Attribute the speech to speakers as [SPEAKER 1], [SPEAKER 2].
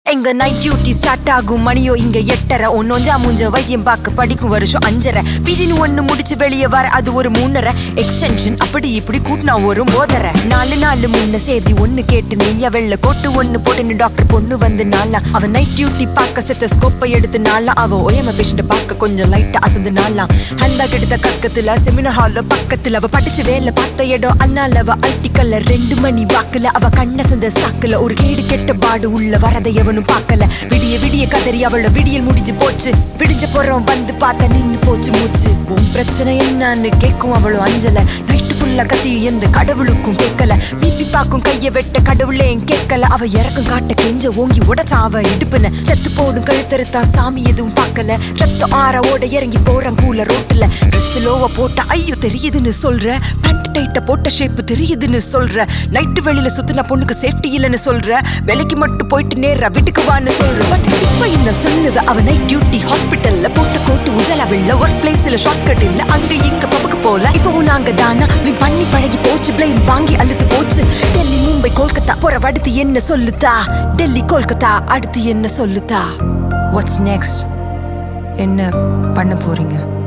[SPEAKER 1] எங்க night duty start ஆகும் மணியோ இங்க எட்டரை ஒன்னொஞ்சா மூஞ்ச வைத்தியம் பார்க்க படிக்கும் வருஷம் அஞ்சரை பிஜின்னு ஒண்ணு முடிச்சு வெளியே வர அது ஒரு மூணரை எக்ஸ்டென்ஷன் அப்படி இப்படி கூட்டினா ஒரு மோதரை நாலு நாலு முன்ன சேதி ஒண்ணு கேட்டு நெய்யா வெள்ள கோட்டு ஒண்ணு போட்டுன்னு டாக்டர் பொண்ணு வந்து நாளா அவன் நைட் டியூட்டி பார்க்க செத்த ஸ்கோப்பை எடுத்து நாளா அவ ஓயம பேஷண்ட் பார்க்க கொஞ்சம் லைட்டா அசந்து நாளாம் ஹேண்ட்பேக் எடுத்த கக்கத்துல செமினார் ஹால்ல பக்கத்துல அவ படிச்சு வேலை பார்த்த இடம் அண்ணால அவ அல்டிக்கல்ல ரெண்டு மணி வாக்குல அவ கண்ணசந்த சாக்குல ஒரு கேடு கெட்ட பாடு உள்ள வரதை எவனும் பார்க்கல விடிய விடிய கதறி அவளோட விடியல் முடிஞ்சு போச்சு விடிஞ்ச போறோம் வந்து பார்த்த நின்னு போச்சு மூச்சு உன் பிரச்சனை என்னன்னு கேட்கும் அவளும் அஞ்சல நைட்டு ஃபுல்லா கத்தி எந்த கடவுளுக்கும் கேட்கல பிபி பாக்கும் கைய வெட்ட கடவுளே கேட்கல அவ இறக்கம் காட்ட கெஞ்ச ஓங்கி உடைச்சான் அவ இடுப்புன செத்து போடும் கழுத்தறுத்தான் சாமி எதுவும் பார்க்கல ரத்தம் ஆற ஓட இறங்கி போறான் கூல ரோட்டுல ட்ரெஸ் லோவா போட்ட ஐயோ தெரியுதுன்னு சொல்ற பேண்ட் டைட்ட போட்ட ஷேப் தெரியுதுன்னு சொல்ற நைட்டு வெளியில சுத்தின பொண்ணுக்கு சேஃப்டி இல்லைன்னு சொல்ற வேலைக்கு மட்டும் போயிட்டு நேரா வீட்டுக்கு வான்னு சொல்ற பட் இப்ப என்ன சொல்லுது அவ நைட் டியூட்டி ஹாஸ்பிட்டல்ல போட்ட கோட்டு உஜலா வெள்ள ஒர்க் பிளேஸ்ல ஷார்ட்ஸ் கட் இல்ல அங்க இங்க பப்புக்கு போல இப்போ நாங்க தானா நீ பண்ணி பழகி போச்சு பிளேம் வாங்கி அழுத்து போச்சு டெல்லி மும்பை கோல்கத்தா போற அடுத்து என்ன சொல்லுதா டெல்லி கோல்கத்தா அடுத்து என்ன சொல்லுதா வாட்ஸ் நெக்ஸ்ட் என்ன பண்ண போறீங்க